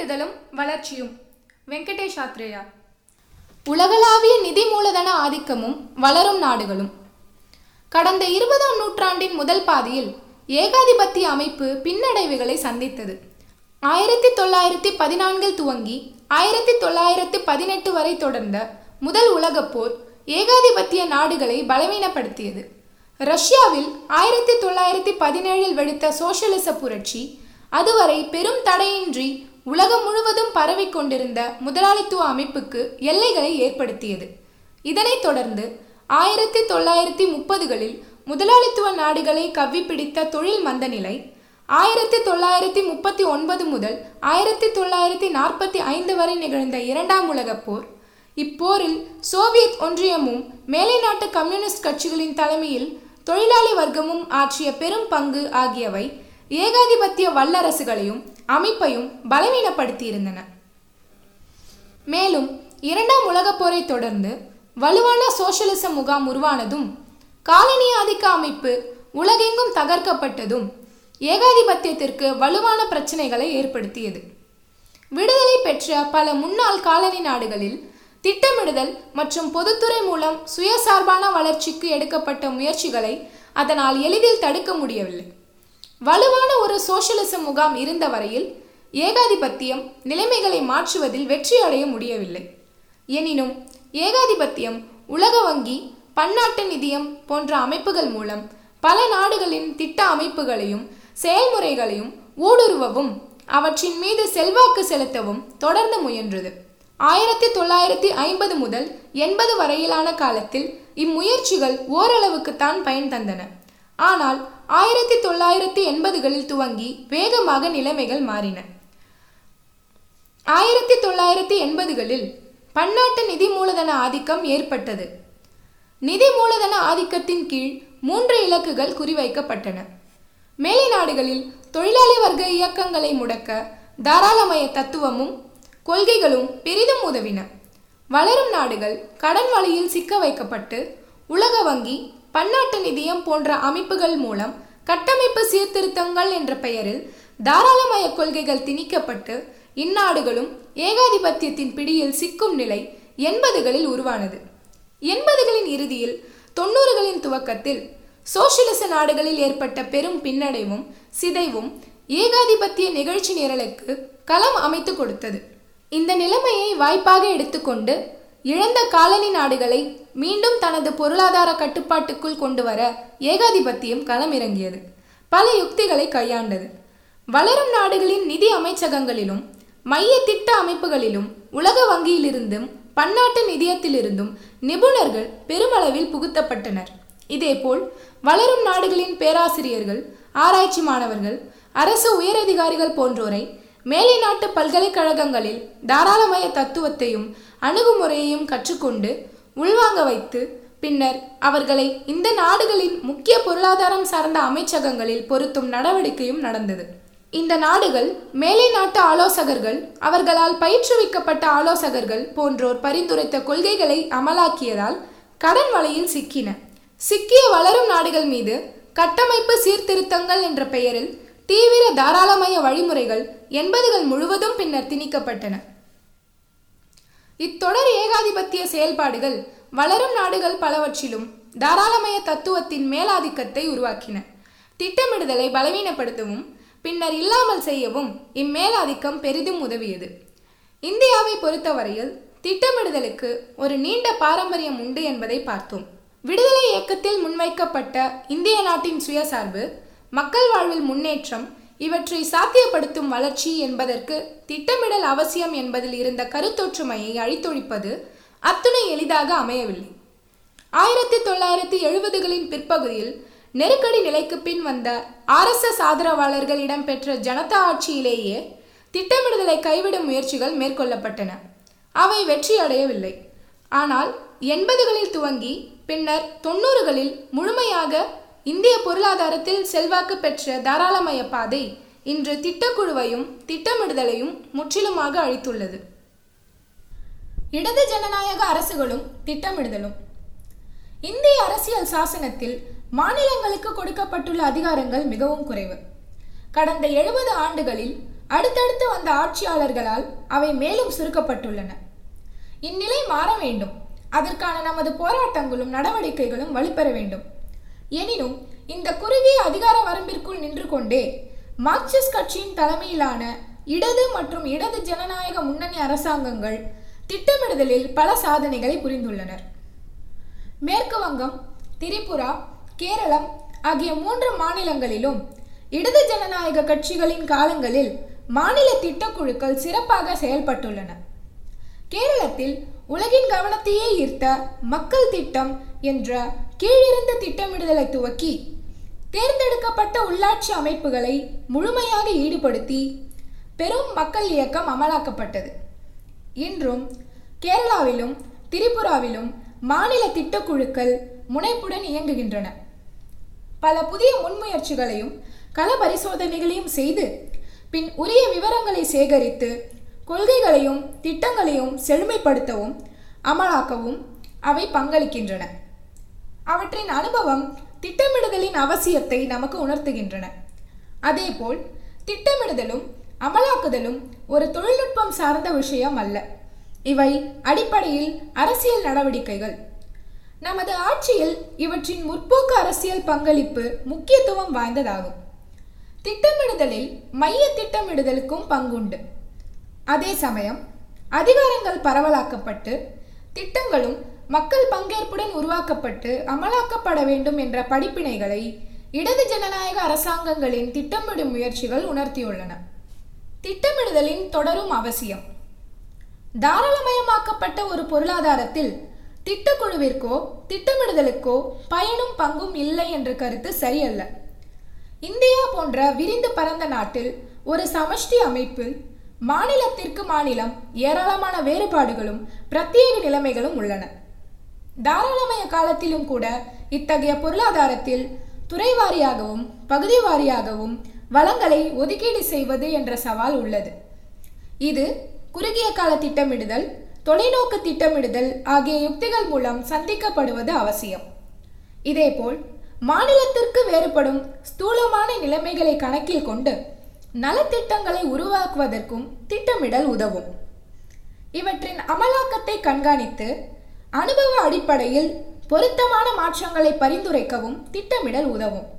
திட்டமிடுதலும் வளர்ச்சியும் வெங்கடேஷ் ஆத்ரேயா உலகளாவிய நிதி மூலதன ஆதிக்கமும் வளரும் நாடுகளும் கடந்த இருபதாம் நூற்றாண்டின் முதல் பாதியில் ஏகாதிபத்திய அமைப்பு பின்னடைவுகளை சந்தித்தது ஆயிரத்தி தொள்ளாயிரத்தி பதினான்கில் துவங்கி ஆயிரத்தி தொள்ளாயிரத்தி பதினெட்டு வரை தொடர்ந்த முதல் உலகப் போர் ஏகாதிபத்திய நாடுகளை பலவீனப்படுத்தியது ரஷ்யாவில் ஆயிரத்தி தொள்ளாயிரத்தி பதினேழில் வெடித்த சோசியலிச புரட்சி அதுவரை பெரும் தடையின்றி உலகம் முழுவதும் பரவிக் கொண்டிருந்த முதலாளித்துவ அமைப்புக்கு எல்லைகளை ஏற்படுத்தியது இதனைத் தொடர்ந்து ஆயிரத்தி தொள்ளாயிரத்தி முப்பதுகளில் முதலாளித்துவ நாடுகளை கவ்விப்பிடித்த தொழில் மந்தநிலை ஆயிரத்தி தொள்ளாயிரத்தி முப்பத்தி ஒன்பது முதல் ஆயிரத்தி தொள்ளாயிரத்தி நாற்பத்தி ஐந்து வரை நிகழ்ந்த இரண்டாம் உலகப் போர் இப்போரில் சோவியத் ஒன்றியமும் மேலை நாட்டு கம்யூனிஸ்ட் கட்சிகளின் தலைமையில் தொழிலாளி வர்க்கமும் ஆற்றிய பெரும் பங்கு ஆகியவை ஏகாதிபத்திய வல்லரசுகளையும் அமைப்பையும் பலவீனப்படுத்தியிருந்தன மேலும் இரண்டாம் உலகப் போரை தொடர்ந்து வலுவான சோசியலிச முகாம் உருவானதும் காலனி ஆதிக்க அமைப்பு உலகெங்கும் தகர்க்கப்பட்டதும் ஏகாதிபத்தியத்திற்கு வலுவான பிரச்சனைகளை ஏற்படுத்தியது விடுதலை பெற்ற பல முன்னாள் காலனி நாடுகளில் திட்டமிடுதல் மற்றும் பொதுத்துறை மூலம் சுயசார்பான வளர்ச்சிக்கு எடுக்கப்பட்ட முயற்சிகளை அதனால் எளிதில் தடுக்க முடியவில்லை வலுவான ஒரு சோசியலிச முகாம் இருந்த வரையில் ஏகாதிபத்தியம் நிலைமைகளை மாற்றுவதில் வெற்றி அடைய முடியவில்லை எனினும் ஏகாதிபத்தியம் உலக வங்கி பன்னாட்டு நிதியம் போன்ற அமைப்புகள் மூலம் பல நாடுகளின் திட்ட அமைப்புகளையும் செயல்முறைகளையும் ஊடுருவவும் அவற்றின் மீது செல்வாக்கு செலுத்தவும் தொடர்ந்து முயன்றது ஆயிரத்தி தொள்ளாயிரத்தி ஐம்பது முதல் எண்பது வரையிலான காலத்தில் இம்முயற்சிகள் ஓரளவுக்குத்தான் பயன் தந்தன ஆனால் ஆயிரத்தி தொள்ளாயிரத்தி எண்பதுகளில் துவங்கி வேகமாக நிலைமைகள் மாறின ஆயிரத்தி தொள்ளாயிரத்தி எண்பதுகளில் பன்னாட்டு நிதி மூலதன ஆதிக்கம் ஏற்பட்டது நிதி மூலதன ஆதிக்கத்தின் கீழ் மூன்று இலக்குகள் குறிவைக்கப்பட்டன மேலை நாடுகளில் தொழிலாளி வர்க்க இயக்கங்களை முடக்க தாராளமய தத்துவமும் கொள்கைகளும் பெரிதும் உதவின வளரும் நாடுகள் கடன் வழியில் சிக்க வைக்கப்பட்டு உலக வங்கி பன்னாட்டு நிதியம் போன்ற அமைப்புகள் மூலம் கட்டமைப்பு சீர்திருத்தங்கள் என்ற பெயரில் தாராளமய கொள்கைகள் திணிக்கப்பட்டு இந்நாடுகளும் ஏகாதிபத்தியத்தின் பிடியில் சிக்கும் நிலை எண்பதுகளில் உருவானது எண்பதுகளின் இறுதியில் தொண்ணூறுகளின் துவக்கத்தில் சோசியலிச நாடுகளில் ஏற்பட்ட பெரும் பின்னடைவும் சிதைவும் ஏகாதிபத்திய நிகழ்ச்சி நிரலுக்கு களம் அமைத்து கொடுத்தது இந்த நிலைமையை வாய்ப்பாக எடுத்துக்கொண்டு இழந்த காலனி நாடுகளை மீண்டும் தனது பொருளாதார கட்டுப்பாட்டுக்குள் கொண்டு வர ஏகாதிபத்தியம் களமிறங்கியது பல யுக்திகளை கையாண்டது வளரும் நாடுகளின் நிதி அமைச்சகங்களிலும் மைய திட்ட அமைப்புகளிலும் உலக வங்கியிலிருந்தும் பன்னாட்டு நிதியத்திலிருந்தும் நிபுணர்கள் பெருமளவில் புகுத்தப்பட்டனர் இதேபோல் வளரும் நாடுகளின் பேராசிரியர்கள் ஆராய்ச்சி மாணவர்கள் அரசு உயரதிகாரிகள் போன்றோரை மேலை நாட்டு பல்கலைக்கழகங்களில் தாராளமய தத்துவத்தையும் அணுகுமுறையையும் கற்றுக்கொண்டு உள்வாங்க வைத்து பின்னர் அவர்களை இந்த நாடுகளின் முக்கிய பொருளாதாரம் சார்ந்த அமைச்சகங்களில் பொருத்தும் நடவடிக்கையும் நடந்தது இந்த நாடுகள் மேலை நாட்டு ஆலோசகர்கள் அவர்களால் பயிற்றுவிக்கப்பட்ட ஆலோசகர்கள் போன்றோர் பரிந்துரைத்த கொள்கைகளை அமலாக்கியதால் கடன் வலையில் சிக்கின சிக்கிய வளரும் நாடுகள் மீது கட்டமைப்பு சீர்திருத்தங்கள் என்ற பெயரில் தீவிர தாராளமய வழிமுறைகள் எண்பதுகள் முழுவதும் பின்னர் திணிக்கப்பட்டன இத்தொடர் ஏகாதிபத்திய செயல்பாடுகள் வளரும் நாடுகள் பலவற்றிலும் தாராளமய தத்துவத்தின் மேலாதிக்கத்தை உருவாக்கின திட்டமிடுதலை பலவீனப்படுத்தவும் பின்னர் இல்லாமல் செய்யவும் இம்மேலாதிக்கம் பெரிதும் உதவியது இந்தியாவை பொறுத்தவரையில் திட்டமிடுதலுக்கு ஒரு நீண்ட பாரம்பரியம் உண்டு என்பதை பார்த்தோம் விடுதலை இயக்கத்தில் முன்வைக்கப்பட்ட இந்திய நாட்டின் சுயசார்பு மக்கள் வாழ்வில் முன்னேற்றம் இவற்றை சாத்தியப்படுத்தும் வளர்ச்சி என்பதற்கு திட்டமிடல் அவசியம் என்பதில் இருந்த கருத்தொற்றுமையை அழித்தொழிப்பது அத்துணை எளிதாக அமையவில்லை ஆயிரத்தி தொள்ளாயிரத்தி எழுபதுகளின் பிற்பகுதியில் நெருக்கடி நிலைக்கு பின் வந்த ஆர்எஸ்எஸ் ஆதரவாளர்கள் இடம்பெற்ற ஜனதா ஆட்சியிலேயே திட்டமிடுதலை கைவிடும் முயற்சிகள் மேற்கொள்ளப்பட்டன அவை வெற்றியடையவில்லை ஆனால் எண்பதுகளில் துவங்கி பின்னர் தொண்ணூறுகளில் முழுமையாக இந்திய பொருளாதாரத்தில் செல்வாக்கு பெற்ற தாராளமய பாதை இன்று திட்டக்குழுவையும் திட்டமிடுதலையும் முற்றிலுமாக அழித்துள்ளது இடது ஜனநாயக அரசுகளும் திட்டமிடுதலும் இந்திய அரசியல் சாசனத்தில் மாநிலங்களுக்கு கொடுக்கப்பட்டுள்ள அதிகாரங்கள் மிகவும் குறைவு கடந்த எழுபது ஆண்டுகளில் அடுத்தடுத்து வந்த ஆட்சியாளர்களால் அவை மேலும் சுருக்கப்பட்டுள்ளன இந்நிலை மாற வேண்டும் அதற்கான நமது போராட்டங்களும் நடவடிக்கைகளும் வலுப்பெற வேண்டும் எனினும் இந்த குறுகிய அதிகார வரம்பிற்குள் நின்று கொண்டே மார்க்சிஸ்ட் கட்சியின் தலைமையிலான இடது மற்றும் இடது ஜனநாயக முன்னணி அரசாங்கங்கள் திட்டமிடுதலில் பல சாதனைகளை புரிந்துள்ளனர் மேற்கு வங்கம் திரிபுரா கேரளம் ஆகிய மூன்று மாநிலங்களிலும் இடது ஜனநாயக கட்சிகளின் காலங்களில் மாநில திட்டக்குழுக்கள் சிறப்பாக செயல்பட்டுள்ளன கேரளத்தில் உலகின் கவனத்தையே ஈர்த்த மக்கள் திட்டம் என்ற கீழிருந்து திட்டமிடுதலை துவக்கி தேர்ந்தெடுக்கப்பட்ட உள்ளாட்சி அமைப்புகளை முழுமையாக ஈடுபடுத்தி பெரும் மக்கள் இயக்கம் அமலாக்கப்பட்டது இன்றும் கேரளாவிலும் திரிபுராவிலும் மாநில திட்டக்குழுக்கள் முனைப்புடன் இயங்குகின்றன பல புதிய முன்முயற்சிகளையும் கள பரிசோதனைகளையும் செய்து பின் உரிய விவரங்களை சேகரித்து கொள்கைகளையும் திட்டங்களையும் செழுமைப்படுத்தவும் அமலாக்கவும் அவை பங்களிக்கின்றன அவற்றின் அனுபவம் திட்டமிடுதலின் அவசியத்தை நமக்கு உணர்த்துகின்றன அதேபோல் திட்டமிடுதலும் அமலாக்குதலும் ஒரு தொழில்நுட்பம் சார்ந்த விஷயம் அல்ல இவை அடிப்படையில் அரசியல் நடவடிக்கைகள் நமது ஆட்சியில் இவற்றின் முற்போக்கு அரசியல் பங்களிப்பு முக்கியத்துவம் வாய்ந்ததாகும் திட்டமிடுதலில் மைய திட்டமிடுதலுக்கும் பங்குண்டு அதே சமயம் அதிகாரங்கள் பரவலாக்கப்பட்டு திட்டங்களும் மக்கள் பங்கேற்புடன் உருவாக்கப்பட்டு அமலாக்கப்பட வேண்டும் என்ற படிப்பினைகளை இடது ஜனநாயக அரசாங்கங்களின் திட்டமிடும் முயற்சிகள் உணர்த்தியுள்ளன திட்டமிடுதலின் தொடரும் அவசியம் தாராளமயமாக்கப்பட்ட ஒரு பொருளாதாரத்தில் திட்டக்குழுவிற்கோ திட்டமிடுதலுக்கோ பயனும் பங்கும் இல்லை என்ற கருத்து சரியல்ல இந்தியா போன்ற விரிந்து பரந்த நாட்டில் ஒரு சமஷ்டி அமைப்பில் மாநிலத்திற்கு மாநிலம் ஏராளமான வேறுபாடுகளும் பிரத்யேக நிலைமைகளும் உள்ளன தாராளமய காலத்திலும் கூட இத்தகைய பொருளாதாரத்தில் துறை வாரியாகவும் பகுதி வாரியாகவும் வளங்களை ஒதுக்கீடு செய்வது என்ற சவால் உள்ளது இது குறுகிய கால திட்டமிடுதல் தொலைநோக்கு திட்டமிடுதல் ஆகிய யுக்திகள் மூலம் சந்திக்கப்படுவது அவசியம் இதேபோல் மாநிலத்திற்கு வேறுபடும் ஸ்தூலமான நிலைமைகளை கணக்கில் கொண்டு நலத்திட்டங்களை உருவாக்குவதற்கும் திட்டமிடல் உதவும் இவற்றின் அமலாக்கத்தை கண்காணித்து அனுபவ அடிப்படையில் பொருத்தமான மாற்றங்களை பரிந்துரைக்கவும் திட்டமிடல் உதவும்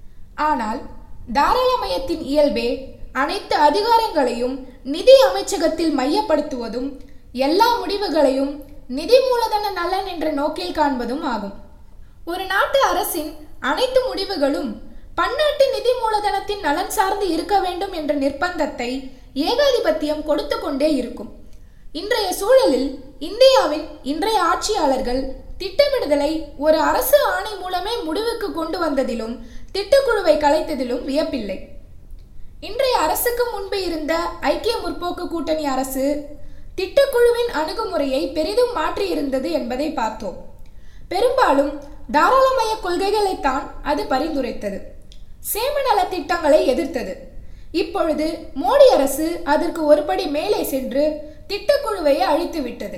ஆனால் தாராளமயத்தின் இயல்பே அனைத்து அதிகாரங்களையும் நிதி அமைச்சகத்தில் மையப்படுத்துவதும் எல்லா முடிவுகளையும் நிதி மூலதன நலன் என்ற நோக்கில் காண்பதும் ஆகும் ஒரு நாட்டு அரசின் அனைத்து முடிவுகளும் பன்னாட்டு நிதி மூலதனத்தின் நலன் சார்ந்து இருக்க வேண்டும் என்ற நிர்பந்தத்தை ஏகாதிபத்தியம் கொடுத்து கொண்டே இருக்கும் இன்றைய சூழலில் இந்தியாவின் இன்றைய ஆட்சியாளர்கள் திட்டமிடுதலை ஒரு அரசு ஆணை மூலமே முடிவுக்கு கொண்டு வந்ததிலும் திட்டக்குழுவை கலைத்ததிலும் வியப்பில்லை இன்றைய அரசுக்கு முன்பு இருந்த ஐக்கிய முற்போக்கு கூட்டணி அரசு திட்டக்குழுவின் அணுகுமுறையை பெரிதும் மாற்றியிருந்தது என்பதை பார்த்தோம் பெரும்பாலும் தாராளமய கொள்கைகளைத்தான் அது பரிந்துரைத்தது சேமநல திட்டங்களை எதிர்த்தது இப்பொழுது மோடி அரசு அதற்கு ஒருபடி மேலே சென்று திட்டக்குழுவையே அழித்து விட்டது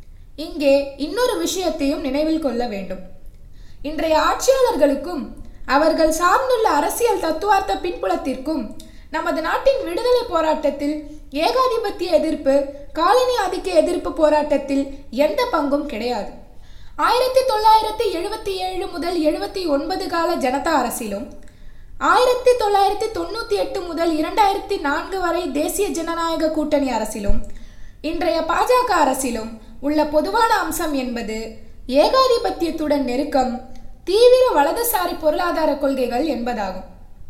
இங்கே இன்னொரு விஷயத்தையும் நினைவில் கொள்ள வேண்டும் இன்றைய ஆட்சியாளர்களுக்கும் அவர்கள் சார்ந்துள்ள அரசியல் தத்துவார்த்த பின்புலத்திற்கும் நமது நாட்டின் விடுதலை போராட்டத்தில் ஏகாதிபத்திய எதிர்ப்பு காலனி ஆதிக்க எதிர்ப்பு போராட்டத்தில் எந்த பங்கும் கிடையாது ஆயிரத்தி தொள்ளாயிரத்தி எழுபத்தி ஏழு முதல் எழுபத்தி ஒன்பது கால ஜனதா அரசிலும் ஆயிரத்தி தொள்ளாயிரத்தி தொண்ணூற்றி எட்டு முதல் இரண்டாயிரத்தி நான்கு வரை தேசிய ஜனநாயக கூட்டணி அரசிலும் இன்றைய பாஜக அரசிலும் உள்ள பொதுவான அம்சம் என்பது ஏகாதிபத்தியத்துடன் நெருக்கம் தீவிர வலதுசாரி பொருளாதார கொள்கைகள் என்பதாகும்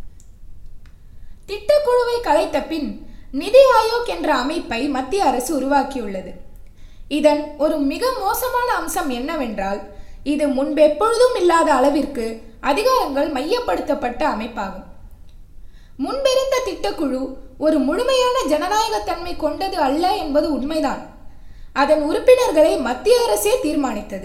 திட்டக்குழுவை கலைத்த பின் நிதி ஆயோக் என்ற அமைப்பை மத்திய அரசு உருவாக்கியுள்ளது இதன் ஒரு மிக மோசமான அம்சம் என்னவென்றால் இது முன்பெப்பொழுதும் இல்லாத அளவிற்கு அதிகாரங்கள் மையப்படுத்தப்பட்ட அமைப்பாகும் முன்பிருந்த திட்டக்குழு ஒரு முழுமையான ஜனநாயகத்தன்மை கொண்டது அல்ல என்பது உண்மைதான் அதன் உறுப்பினர்களை மத்திய அரசே தீர்மானித்தது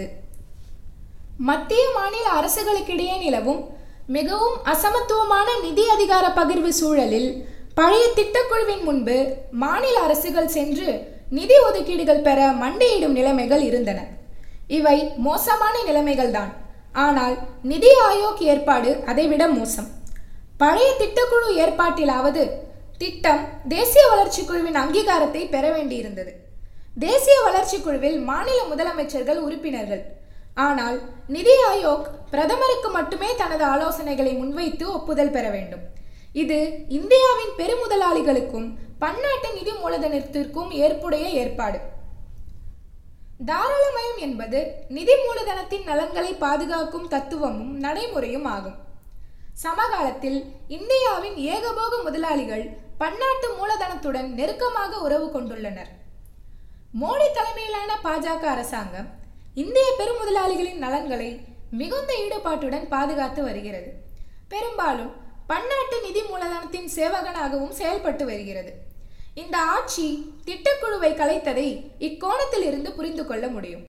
மத்திய மாநில அரசுகளுக்கிடையே நிலவும் மிகவும் அசமத்துவமான நிதி அதிகார பகிர்வு சூழலில் பழைய திட்டக்குழுவின் முன்பு மாநில அரசுகள் சென்று நிதி ஒதுக்கீடுகள் பெற மண்டையிடும் நிலைமைகள் இருந்தன இவை மோசமான நிலைமைகள்தான் ஆனால் நிதி ஆயோக் ஏற்பாடு அதைவிட மோசம் பழைய திட்டக்குழு ஏற்பாட்டிலாவது திட்டம் தேசிய வளர்ச்சி குழுவின் அங்கீகாரத்தை பெற வேண்டியிருந்தது தேசிய வளர்ச்சி குழுவில் மாநில முதலமைச்சர்கள் உறுப்பினர்கள் ஆனால் நிதி ஆயோக் பிரதமருக்கு மட்டுமே தனது ஆலோசனைகளை முன்வைத்து ஒப்புதல் பெற வேண்டும் இது இந்தியாவின் பெருமுதலாளிகளுக்கும் பன்னாட்டு நிதி மூலதனத்திற்கும் ஏற்புடைய ஏற்பாடு தாராளமயம் என்பது நிதி மூலதனத்தின் நலன்களை பாதுகாக்கும் தத்துவமும் நடைமுறையும் ஆகும் சமகாலத்தில் இந்தியாவின் ஏகபோக முதலாளிகள் பன்னாட்டு மூலதனத்துடன் நெருக்கமாக உறவு கொண்டுள்ளனர் மோடி தலைமையிலான பாஜக அரசாங்கம் இந்திய பெருமுதலாளிகளின் நலன்களை மிகுந்த ஈடுபாட்டுடன் பாதுகாத்து வருகிறது பெரும்பாலும் பன்னாட்டு நிதி மூலதனத்தின் சேவகனாகவும் செயல்பட்டு வருகிறது இந்த ஆட்சி திட்டக்குழுவை கலைத்ததை இக்கோணத்தில் இருந்து புரிந்து கொள்ள முடியும்